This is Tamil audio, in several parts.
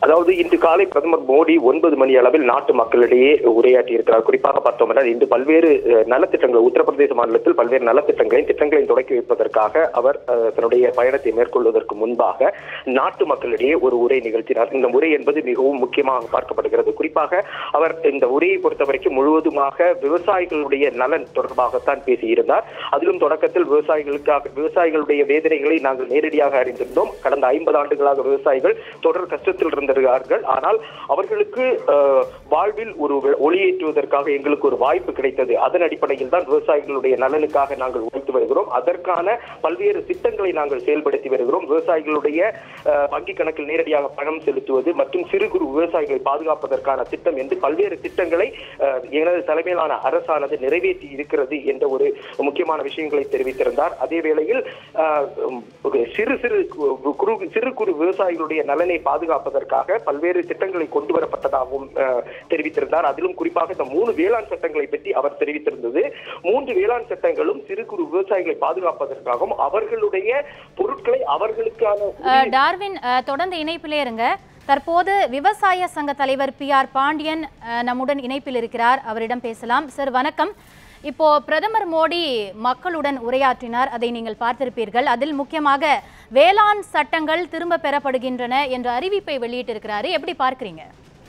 அதாவது இன்று காலை பிரதமர் மோடி ஒன்பது மணி அளவில் நாட்டு மக்களிடையே உரையாற்றி இருக்கிறார் குறிப்பாக பார்த்தோம் என்றால் இன்று பல்வேறு அஹ், நலத்திட்டங்கள் உத்தரப்பிரதேச மாநிலத்தில் பல்வேறு நலத்திட்டங்களையும் திட்டங்களையும் தொடக்கி வைப்பதற்காக அவர் அஹ், தன்னுடைய பயணத்தை மேற்கொள்வதற்கு முன்பாக நாட்டு மக்களிடையே ஒரு உரை நிகழ்த்தினார் இந்த உரை என்பது மிகவும் முக்கியமாக பார்க்கப்படுகிறது குறிப்பாக அவர் இந்த உரையை பொறுத்த வரைக்கும் முழுவதுமாக விவசாயிகளுடைய நலன் தொடர்பாகத்தான் பேசியிருந்தார் அதிலும் தொடக்கத்தில் விவசாயிகளுக்காக விவசாயிகளுடைய வேதனைகளை நாங்கள் நேரடியாக அறிந்திருந்தோம் கடந்த ஐம்பது ஆண்டுகளாக விவசாயிகள் தொடர் கஷ்டத்தில் இருந்திருக்கிறார்கள் ஆனால் அவர்களுக்கு அஹ், வாழ்வில் ஒரு வெ- ஒளியேற்றுவதற்காக எங்களுக்கு ஒரு வாய்ப்பு கிடைத்தது அதன் அடிப்படையில் தான் விவசாயிகளுடைய நலனுக்காக நாங்கள் உழைத்து வருகிறோம் அதற்கான பல்வேறு திட்டங்களை நாங்கள் செயல்படுத்தி வருகிறோம் விவசாயிகளுடைய அஹ், வங்கி கணக்கில் நேரடியாக பணம் செலுத்துவது மற்றும் சிறு குறு விவசாயிகளை பாதுகாப்பதற்கான திட்டம் என்று பல்வேறு திட்டங்களை அஹ், எனது தலைமையிலான அரசானது நிறைவேற்றி இருக்கிறது என்ற ஒரு முக்கியமான விஷயங்களை தெரிவித்திருந்தார் அதே வேளையில் அஹ், உம், சிறு சிறு கு- குறு சிறு குறு விவசாயிகளுடைய நலனை பாதுகாப்பதற்காக பல்வேறு திட்டங்களை கொண்டு வரப்பட்டதாகவும் அஹ், தெரிவித்திருந்தார் அதிலும் குறிப்பாக இந்த மூணு வேளாண் சட்டங்களை பற்றி அவர் தெரிவித்திருந்தது மூன்று வேளாண் சட்டங்களும் சிறு குறு விவசாயிகளை பாதுகாப்பதற்காகவும் அவர்களுடைய பொருட்களை அவர்களுக்கான அஹ், டார்வின் அஹ், தொடர்ந்து இணைப்பிலே இருங்க தற்போது விவசாய சங்க தலைவர் பி ஆர் பாண்டியன் அஹ், நம்முடன் இணைப்பில் இருக்கிறார் அவரிடம் பேசலாம் சார் வணக்கம் இப்போ பிரதமர் மோடி மக்களுடன் உரையாற்றினார் அதை நீங்கள் பார்த்திருப்பீர்கள் அதில் முக்கியமாக வேளாண் சட்டங்கள் திரும்ப பெறப்படுகின்றன என்ற அறிவிப்பை வெளியிட்டிருக்கிறாரு எப்படி பார்க்கறீங்க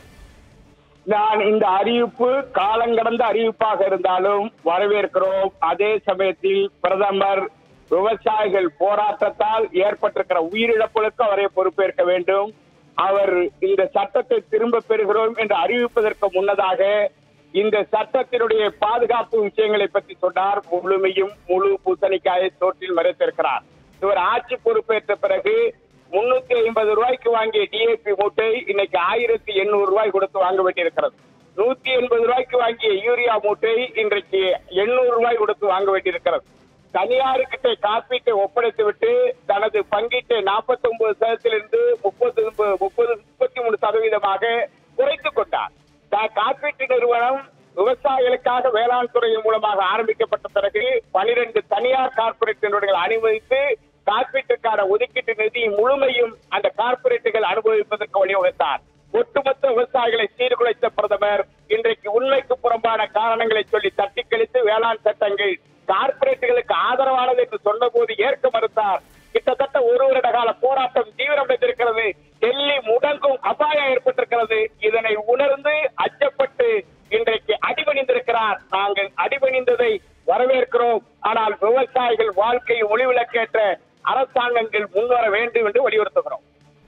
நான் இந்த அறிவிப்பு காலங்கடந்த அறிவிப்பாக இருந்தாலும் வரவேற்கிறோம் அதே சமயத்தில் பிரதமர் விவசாயிகள் போராட்டத்தால் ஏற்பட்டிருக்கிற உயிரிழப்புகளுக்கு அவரை பொறுப்பேற்க வேண்டும் அவர் இந்த சட்டத்தை திரும்ப பெறுகிறோம் என்று அறிவிப்பதற்கு முன்னதாக இந்த சட்டத்தினுடைய பாதுகாப்பு விஷயங்களை பற்றி சொன்னார் முழுமையும் முழு பூசணிக்காயை தோற்றில் மறைத்திருக்கிறார் இவர் ஆட்சி பொறுப்பேற்ற பிறகு முன்னூத்தி ஐம்பது ரூபாய்க்கு வாங்கிய டிஏபி மூட்டை இன்னைக்கு ஆயிரத்தி எண்ணூறு ரூபாய் கொடுத்து வாங்க வேண்டியிருக்கிறது நூத்தி எண்பது ரூபாய்க்கு வாங்கிய யூரியா மூட்டை இன்றைக்கு எண்ணூறு ரூபாய் கொடுத்து வாங்க வேண்டியிருக்கிறது தனியாருக்கிட்ட காப்பீட்டை ஒப்படைத்து விட்டு தனது பங்கீட்டை நாற்பத்தி ஒன்பது சதத்திலிருந்து முப்பது முப்பது முப்பத்தி மூணு சதவீதமாக குறைத்துக் கொண்டார் கா- காப்பீட்டு நிறுவனம் விவசாயிகளுக்காக வேளாண் துறையின் மூலமாக ஆரம்பிக்கப்பட்ட பிறகு பனிரெண்டு தனியார் கார்ப்பரேட் நிறுவனங்கள் அனுமதித்து காப்பீட்டுக்கான ஒதுக்கீட்டு நிதி முழுமையும் அந்த கார்ப்பரேட்டுகள் அனுபவிப்பதற்கு வழிவகுத்தார் ஒட்டுமொத்த விவசாயிகளை சீர்குலைத்த பிரதமர் இன்றைக்கு உண்மைக்கு புறம்பான காரணங்களை சொல்லி தட்டி கழித்து வேளாண் சட்டங்கள் கார்ப்பரேட்டுகளுக்கு ஆதரவானது என்று சொன்னபோது ஏற்க மறுத்தார் கிட்டத்தட்ட ஒரு வருட கால போராட்டம் தீவிரமடைந்திருக்கிறது டெல்லி முடங்கும் அபாயம் ஏற்பட்டிருக்கிறது இதனை உணர்ந்து அச்சப்பட்டு இன்றைக்கு அடிபணிந்திருக்கிறார் நாங்கள் அடிபணிந்ததை வரவேற்கிறோம் ஆனால் விவசாயிகள் வாழ்க்கை ஒளிவிளக்கேற்ற அரசாங்கங்கள் முன்வர வேண்டும் என்று வலியுறுத்துகிறோம்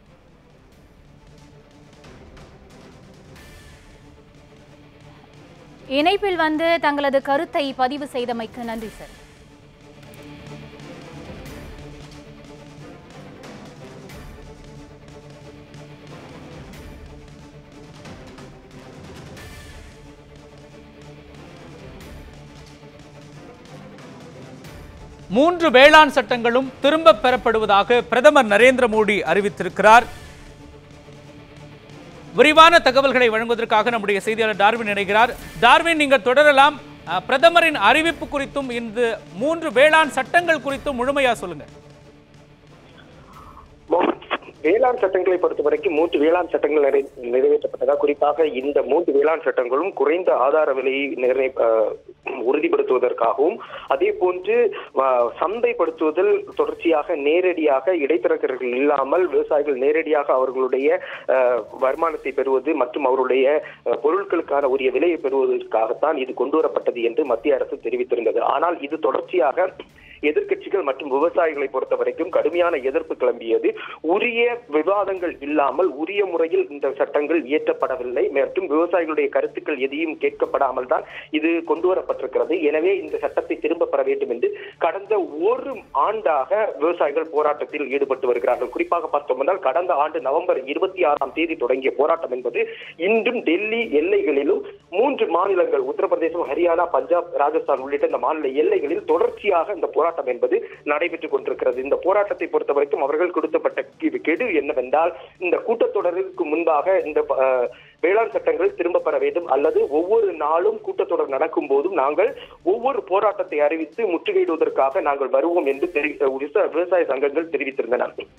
இணைப்பில் வந்து தங்களது கருத்தை பதிவு செய்தமைக்கு நன்றி சார் மூன்று வேளாண் சட்டங்களும் திரும்ப பெறப்படுவதாக பிரதமர் நரேந்திர மோடி அறிவித்திருக்கிறார் விரிவான தகவல்களை வழங்குவதற்காக நம்முடைய செய்தியாளர் டார்வின் இணைகிறார் டார்வின் நீங்கள் தொடரலாம் அஹ், பிரதமரின் அறிவிப்பு குறித்தும் இந்த மூன்று வேளாண் சட்டங்கள் குறித்தும் முழுமையா சொல்லுங்க வேளாண் சட்டங்களை பொறுத்த வரைக்கும் மூன்று வேளாண் சட்டங்கள் நிறை நிறைவேற்றப்பட்டதா குறிப்பாக இந்த மூன்று வேளாண் சட்டங்களும் குறைந்த ஆதார விலையை நிறை அஹ், உறுதிப்படுத்துவதற்காகவும் அதே போன்று அஹ், சந்தைப்படுத்துவதில் தொடர்ச்சியாக நேரடியாக இடைத்தரகர்கள் இல்லாமல் விவசாயிகள் நேரடியாக அவர்களுடைய அஹ், வருமானத்தை பெறுவது மற்றும் அவருடைய அஹ், பொருட்களுக்கான உரிய விலையை பெறுவதற்காகத்தான் இது கொண்டு வரப்பட்டது என்று மத்திய அரசு தெரிவித்திருந்தது ஆனால் இது தொடர்ச்சியாக எதிர்க்கட்சிகள் மற்றும் விவசாயிகளை பொறுத்த வரைக்கும் கடுமையான எதிர்ப்பு கிளம்பியது உரிய விவாதங்கள் இல்லாமல் உரிய முறையில் இந்த சட்டங்கள் இயற்றப்படவில்லை மற்றும் விவசாயிகளுடைய கருத்துக்கள் எதையும் கேட்கப்படாமல் தான் இது கொண்டு வரப்பட்டிருக்கிறது எனவே இந்த சட்டத்தை திரும்ப பெற வேண்டும் என்று கடந்த ஒரு ஆண்டாக விவசாயிகள் போராட்டத்தில் ஈடுபட்டு வருகிறார்கள் குறிப்பாக பார்த்தோம் என்றால் கடந்த ஆண்டு நவம்பர் இருபத்தி ஆறாம் தேதி தொடங்கிய போராட்டம் என்பது இன்றும் டெல்லி எல்லைகளிலும் மூன்று மாநிலங்கள் உத்தரப்பிரதேசம் ஹரியானா பஞ்சாப் ராஜஸ்தான் உள்ளிட்ட இந்த மாநில எல்லைகளில் தொடர்ச்சியாக இந்த போராட்டம் என்பது நடைபெற்றுக் கொண்டிருக்கிறது இந்த போராட்டத்தை பொறுத்த வரைக்கும் அவர்கள் கொடுத்தப்பட்ட கி- கெடு என்னவென்றால் இந்த கூட்டத்தொடருக்கு முன்பாக இந்த அஹ், வேளாண் சட்டங்கள் திரும்ப பெற வேண்டும் அல்லது ஒவ்வொரு நாளும் கூட்டத்தொடர் நடக்கும் போதும் நாங்கள் ஒவ்வொரு போராட்டத்தை அறிவித்து முற்றுகையிடுவதற்காக நாங்கள் வருவோம் என்று தெரி- விவசாய விவசாய சங்கங்கள் தெரிவித்திருந்தன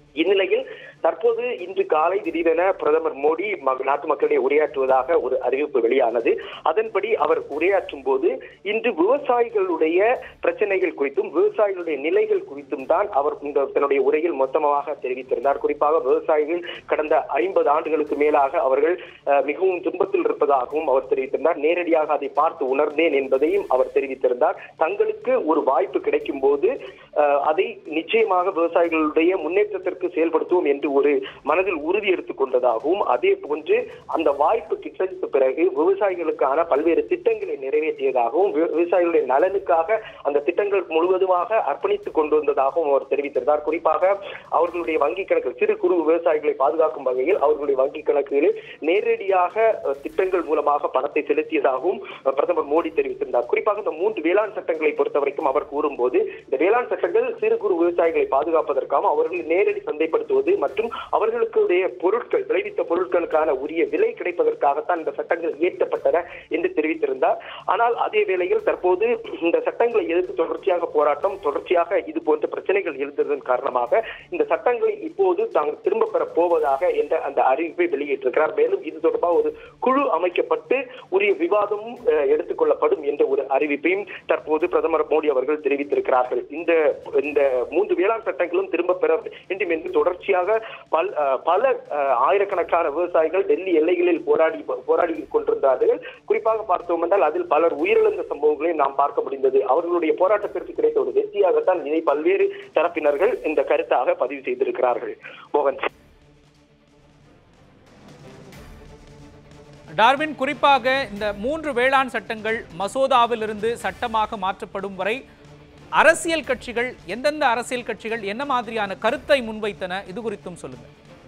இந்நிலையில் தற்போது இன்று காலை திடீரென பிரதமர் மோடி ம- நாட்டு மக்களிடையே உரையாற்றுவதாக ஒரு அறிவிப்பு வெளியானது அதன்படி அவர் உரையாற்றும் போது இன்று விவசாயிகளுடைய பிரச்சனைகள் குறித்தும் விவசாயிகளுடைய நிலைகள் குறித்தும் தான் அவர் இந்த தன்னுடைய உரையில் மொத்தமாக தெரிவித்திருந்தார் குறிப்பாக விவசாயிகள் கடந்த ஐம்பது ஆண்டுகளுக்கு மேலாக அவர்கள் அஹ், மிகவும் துன்பத்தில் இருப்பதாகவும் அவர் தெரிவித்திருந்தார் நேரடியாக அதை பார்த்து உணர்ந்தேன் என்பதையும் அவர் தெரிவித்திருந்தார் தங்களுக்கு ஒரு வாய்ப்பு கிடைக்கும் போது அஹ், அதை நிச்சயமாக விவசாயிகளுடைய முன்னேற்றத்திற்கு செயல்படுத்துவோம் என்று ஒரு மனதில் உறுதி எடுத்துக் கொண்டதாகவும் அதே போன்று அந்த வாய்ப்பு கிடைத்த பிறகு விவசாயிகளுக்கான பல்வேறு திட்டங்களை நிறைவேற்றியதாகவும் வி- விவசாயிகளுடைய நலனுக்காக அந்த திட்டங்கள் முழுவதுமாக அர்ப்பணித்துக் கொண்டு வந்ததாகவும் அவர் தெரிவித்திருந்தார் குறிப்பாக அவர்களுடைய வங்கி கணக்கு சிறு குறு விவசாயிகளை பாதுகாக்கும் வகையில் அவர்களுடைய வங்கி கணக்குகளில் நேரடியாக அஹ், திட்டங்கள் மூலமாக பணத்தை செலுத்தியதாகவும் அஹ், பிரதமர் மோடி தெரிவித்திருந்தார் குறிப்பாக இந்த மூன்று வேளாண் சட்டங்களை பொறுத்த வரைக்கும் அவர் கூறும்போது இந்த வேளாண் சட்டங்கள் சிறு குறு விவசாயிகளை பாதுகாப்பதற்காகவும் அவர்கள் நேரடி சந்தைப்படுத்துவது மற்றும் அவர்களுடைய பொருட்கள் விளைவித்த பொருட்களுக்கான உரிய விலை கிடைப்பதற்காகத்தான் இந்த சட்டங்கள் இயற்றப்பட்டன என்று தெரிவித்திருந்தார் ஆனால் அதே வேளையில் தற்போது இந்த சட்டங்களை எதிர்த்து தொடர்ச்சியாக போராட்டம் தொடர்ச்சியாக இது போன்ற பிரச்சனைகள் எழுந்ததன் காரணமாக இந்த சட்டங்களை இப்போது தாங்கள் திரும்ப பெற போவதாக என்ற அந்த அறிவிப்பை வெளியிட்டிருக்கிறார் மேலும் இது தொடர்பாக ஒரு குழு அமைக்கப்பட்டு உரிய விவாதமும் அஹ், எடுத்துக்கொள்ளப்படும் என்ற ஒரு அறிவிப்பையும் தற்போது பிரதமர் மோடி அவர்கள் தெரிவித்திருக்கிறார்கள் இந்த இந்த மூன்று வேளாண் சட்டங்களும் திரும்ப பெற வேண்டும் என்று தொடர்ச்சியாக பல் அஹ், பல அஹ், ஆயிரக்கணக்கான விவசாயிகள் டெல்லி எல்லைகளில் போராடி போராடி கொண்டிருந்தார்கள் குறிப்பாக பார்த்தோம் என்றால் அதில் பலர் உயிரிழந்த சம்பவங்களை நாம் பார்க்க முடிந்தது அவர்களுடைய போராட்டத்திற்கு கிடைத்த ஒரு வெற்றியாகத்தான் இதை பல்வேறு தரப்பினர்கள் இந்த கருத்தாக பதிவு செய்திருக்கிறார்கள் மோகன் டார்வின் குறிப்பாக இந்த மூன்று வேளாண் சட்டங்கள் மசோதாவிலிருந்து சட்டமாக மாற்றப்படும் வரை அரசியல் கட்சிகள் எந்தெந்த அரசியல் கட்சிகள் என்ன மாதிரியான கருத்தை முன்வைத்தன இது குறித்தும் சொல்லுங்க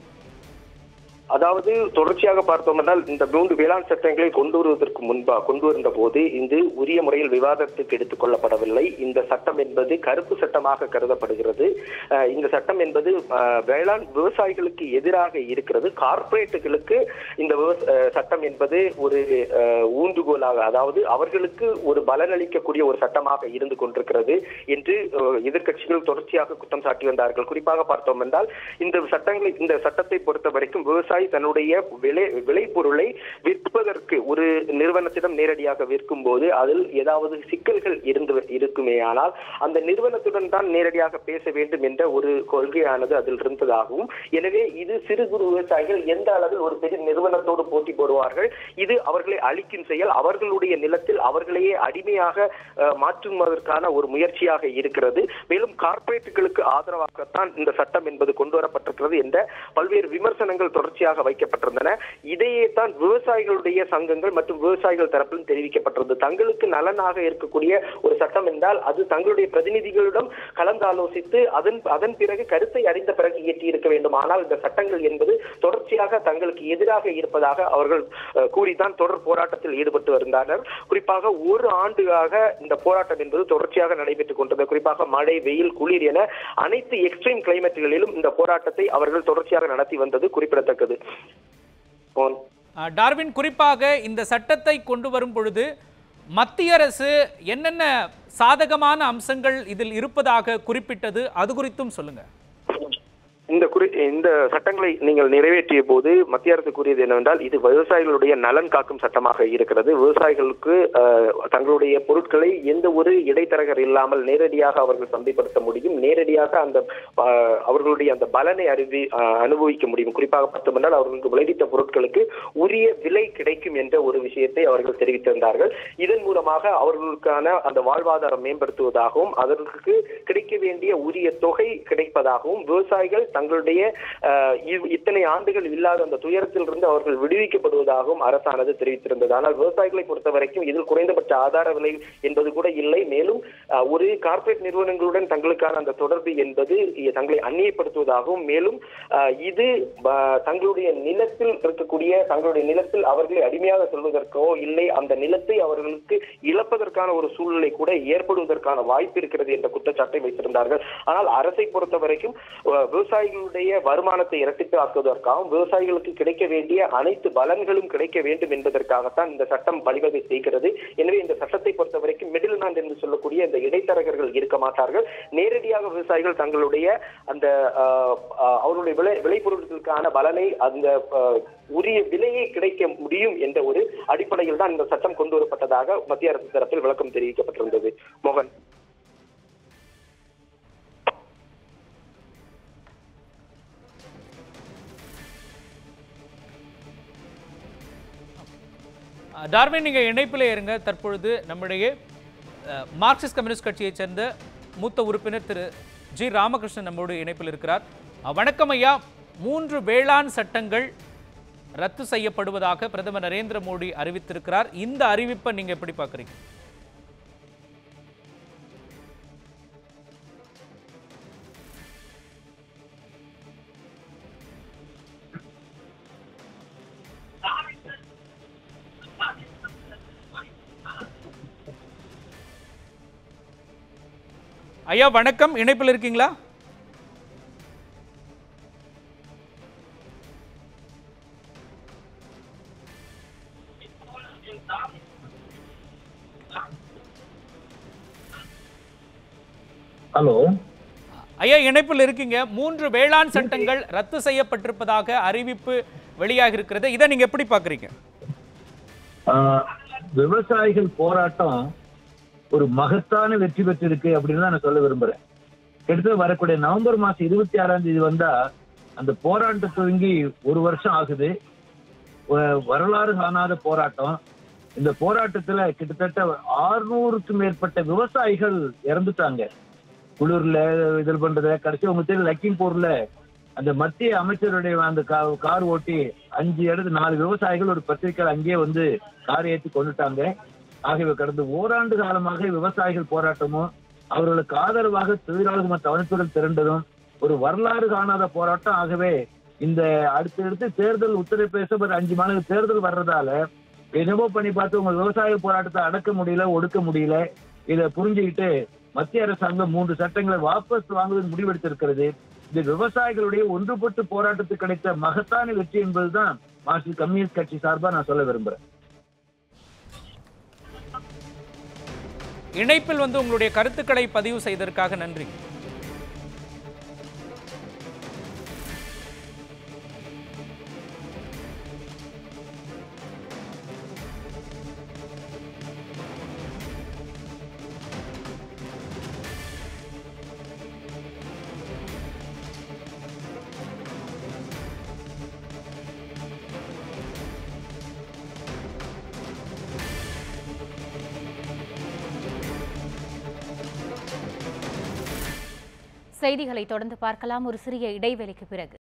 அதாவது தொடர்ச்சியாக பார்த்தோம் என்றால் இந்த மூன்று வேளாண் சட்டங்களை கொண்டு வருவதற்கு முன்பா கொண்டு வந்த போது இது உரிய முறையில் விவாதத்துக்கு எடுத்துக் கொள்ளப்படவில்லை இந்த சட்டம் என்பது கருப்பு சட்டமாக கருதப்படுகிறது அஹ் இந்த சட்டம் என்பது அஹ், வேளாண் விவசாயிகளுக்கு எதிராக இருக்கிறது கார்ப்பரேட்டுகளுக்கு இந்த விவச- அஹ், சட்டம் என்பது ஒரு அஹ், ஊன்றுகோலாக அதாவது அவர்களுக்கு ஒரு பலனளிக்கக்கூடிய ஒரு சட்டமாக இருந்து கொண்டிருக்கிறது என்று அஹ், எதிர்க்கட்சிகள் தொடர்ச்சியாக குற்றம் சாட்டி வந்தார்கள் குறிப்பாக பார்த்தோம் என்றால் இந்த சட்டங்களை இந்த சட்டத்தை பொறுத்த வரைக்கும் விவசாயி தன்னுடைய விளை விளைபொருளை விற்பதற்கு ஒரு நிறுவனத்திடம் நேரடியாக விற்கும் போது அதில் ஏதாவது சிக்கல்கள் இருந்து இருக்குமேயானால் அந்த நிறுவனத்துடன் தான் நேரடியாக பேச வேண்டும் என்ற ஒரு கொள்கையானது அதில் இருந்ததாகவும் எனவே இது சிறு குறு விவசாயிகள் எந்த அளவில் ஒரு பெரிய நிறுவனத்தோடு போட்டி போடுவார்கள் இது அவர்களை அழிக்கும் செயல் அவர்களுடைய நிலத்தில் அவர்களையே அடிமையாக அஹ், மாற்றுவதற்கான ஒரு முயற்சியாக இருக்கிறது மேலும் கார்ப்பரேட்டுகளுக்கு ஆதரவாகத்தான் இந்த சட்டம் என்பது கொண்டு வரப்பட்டிருக்கிறது என்ற பல்வேறு விமர்சனங்கள் தொடர்ச்சியாக வைக்கப்பட்டிருந்தன இதையே தான் விவசாயிகளுடைய சங்கங்கள் மற்றும் விவசாயிகள் தரப்பிலும் தெரிவிக்கப்பட்டிருந்தது தங்களுக்கு நலனாக இருக்கக்கூடிய ஒரு சட்டம் என்றால் அது தங்களுடைய பிரதிநிதிகளிடம் கலந்து ஆலோசித்து அதன் அதன் பிறகு கருத்தை அறிந்த பிறகு இயற்றி இருக்க வேண்டும் ஆனால் இந்த சட்டங்கள் என்பது தொடர்ச்சியாக தங்களுக்கு எதிராக இருப்பதாக அவர்கள் அஹ், கூறித்தான் தொடர் போராட்டத்தில் ஈடுபட்டு வருந்தனர் குறிப்பாக ஒரு ஆண்டுகாக இந்த போராட்டம் என்பது தொடர்ச்சியாக நடைபெற்றுக் கொண்டது குறிப்பாக மழை வெயில் குளிர் என அனைத்து எக்ஸ்ட்ரீம் கிளைமேட்டுகளிலும் இந்த போராட்டத்தை அவர்கள் தொடர்ச்சியாக நடத்தி வந்தது குறிப்பிடத்தக்கது போன். அஹ், டார்வின் குறிப்பாக இந்த சட்டத்தை கொண்டு வரும் பொழுது மத்திய அரசு என்னென்ன சாதகமான அம்சங்கள் இதில் இருப்பதாக குறிப்பிட்டது அது குறித்தும் சொல்லுங்க இந்த குறி இந்த சட்டங்களை நீங்கள் நிறைவேற்றிய போது மத்திய அரசு கூறியது என்னவென்றால் இது விவசாயிகளுடைய நலன் காக்கும் சட்டமாக இருக்கிறது விவசாயிகளுக்கு அஹ், தங்களுடைய பொருட்களை எந்த ஒரு இடைத்தரகர் இல்லாமல் நேரடியாக அவர்கள் சந்தைப்படுத்த முடியும் நேரடியாக அந்த அஹ், அவர்களுடைய அந்த பலனை அறிவி அஹ், அனுபவிக்க முடியும் குறிப்பாக பார்த்தோம் என்றால் அவர்களுக்கு விளைவித்த பொருட்களுக்கு உரிய விலை கிடைக்கும் என்ற ஒரு விஷயத்தை அவர்கள் தெரிவித்திருந்தார்கள் இதன் மூலமாக அவர்களுக்கான அந்த வாழ்வாதாரம் மேம்படுத்துவதாகவும் அதற்கு கிடைக்க வேண்டிய உரிய தொகை கிடைப்பதாகவும் விவசாயிகள் தங்களுடைய அஹ், இவ்- இத்தனை ஆண்டுகள் இல்லாத அந்த துயரத்திலிருந்து அவர்கள் விடுவிக்கப்படுவதாகவும் அரசானது தெரிவித்திருந்தது ஆனால் விவசாயிகளை பொறுத்த வரைக்கும் இதில் குறைந்தபட்ச ஆதார விலை என்பது கூட இல்லை மேலும் அஹ், ஒரு கார்ப்பரேட் நிறுவனங்களுடன் தங்களுக்கான அந்த தொடர்பு என்பது இ- தங்களை அந்நியப்படுத்துவதாகவும் மேலும் அஹ், இது அஹ், தங்களுடைய நிலத்தில் இருக்கக்கூடிய தங்களுடைய நிலத்தில் அவர்களை அடிமையாக சொல்வதற்கோ இல்லை அந்த நிலத்தை அவர்களுக்கு இழப்பதற்கான ஒரு சூழ்நிலை கூட ஏற்படுவதற்கான வாய்ப்பு இருக்கிறது என்ற குற்றச்சாட்டை வைத்திருந்தார்கள் ஆனால் அரசை பொறுத்த வரைக்கும் அஹ், விவசாயிகள் விவசாயிகளுடைய வருமானத்தை இரட்டிப்பு ஆக்குவதற்காகவும் விவசாயிகளுக்கு கிடைக்க வேண்டிய அனைத்து பலன்களும் கிடைக்க வேண்டும் என்பதற்காகத்தான் இந்த சட்டம் வழிவகை செய்கிறது எனவே இந்த சட்டத்தை பொறுத்த வரைக்கும் மிடில் மேன் என்று சொல்லக்கூடிய இந்த இடைத்தரகர்கள் இருக்க மாட்டார்கள் நேரடியாக விவசாயிகள் தங்களுடைய அந்த ஆஹ், ஆஹ், அவருடைய விளை விளைபொருட்களுக்கான பலனை அந்த ஆஹ், உரிய விலையை கிடைக்க முடியும் என்ற ஒரு அடிப்படையில் தான் இந்த சட்டம் கொண்டு வரப்பட்டதாக மத்திய அரசு தரப்பில் விளக்கம் தெரிவிக்கப்பட்டிருந்தது மோகன் அஹ், டார்வின் நீங்க இணைப்பிலே இருங்க தற்பொழுது நம்முடைய அஹ், மார்க்சிஸ்ட் கம்யூனிஸ்ட் கட்சியைச் சேர்ந்த மூத்த உறுப்பினர் திரு ஜி ராமகிருஷ்ணன் நம்மோடு இணைப்பில் இருக்கிறார் அஹ், வணக்கம் ஐயா மூன்று வேளாண் சட்டங்கள் ரத்து செய்யப்படுவதாக பிரதமர் நரேந்திர மோடி அறிவித்திருக்கிறார் இந்த அறிவிப்பை நீங்க எப்படி பார்க்குறீங்க ஐயா வணக்கம் இணைப்பில் இருக்கீங்களா ஹலோ ஐயா இணைப்பில் இருக்கீங்க மூன்று வேளாண் சட்டங்கள் ரத்து செய்யப்பட்டிருப்பதாக அறிவிப்பு வெளியாக இருக்கிறது இதை நீங்க எப்படி பார்க்குறீங்க ஆஹ், விவசாயிகள் போராட்டம் ஒரு மகத்தான வெற்றி பெற்றிருக்கு அப்படின்னு தான் நான் சொல்ல விரும்புறேன் கிட்டத்தட்ட வரக்கூடிய நவம்பர் மாசம் இருபத்தி ஆறாம் தேதி வந்தா அந்த போராட்டம் துவங்கி ஒரு வருஷம் ஆகுது வ- வரலாறு காணாத போராட்டம் இந்த போராட்டத்துல கிட்டத்தட்ட ஆறுநூறுக்கும் மேற்பட்ட விவசாயிகள் இறந்துட்டாங்க குளிர்ல இது பண்றத கடைசி உங்க தெரியும் லக்கிம்பூர்ல அந்த மத்திய அமைச்சருடைய அந்த கா- கார் ஓட்டி அஞ்சு இடத்து நாலு விவசாயிகள் ஒரு பத்திரிக்கை அங்கேயே வந்து கார் ஏற்றி கொண்டுட்டாங்க ஆகவே கடந்த ஓராண்டு காலமாக விவசாயிகள் போராட்டமும் அவர்களுக்கு ஆதரவாக தொழிலாளர் மற்ற அமைப்புகள் திரண்டதும் ஒரு வரலாறு காணாத போராட்டம் ஆகவே இந்த அடுத்தடுத்து தேர்தல் உத்தரப்பிரதேசம் ஒரு அஞ்சு மாநில தேர்தல் வர்றதால என்னவோ பண்ணி பார்த்து உங்க விவசாய போராட்டத்தை அடக்க முடியல ஒடுக்க முடியல இதை புரிஞ்சுக்கிட்டு மத்திய அரசாங்கம் மூன்று சட்டங்களை வாபஸ் வாங்குவது முடிவெடுத்திருக்கிறது இது விவசாயிகளுடைய ஒன்றுபட்டு போராட்டத்துக்கு கிடைத்த மகத்தான வெற்றி என்பதுதான் மார்க்சிஸ்ட் கம்யூனிஸ்ட் கட்சி சார்பா நான் சொல்ல விரும்புறேன் இணைப்பில் வந்து உங்களுடைய கருத்துக்களை பதிவு செய்ததற்காக நன்றி செய்திகளை தொடர்ந்து பார்க்கலாம் ஒரு சிறிய இடைவெளிக்கு பிறகு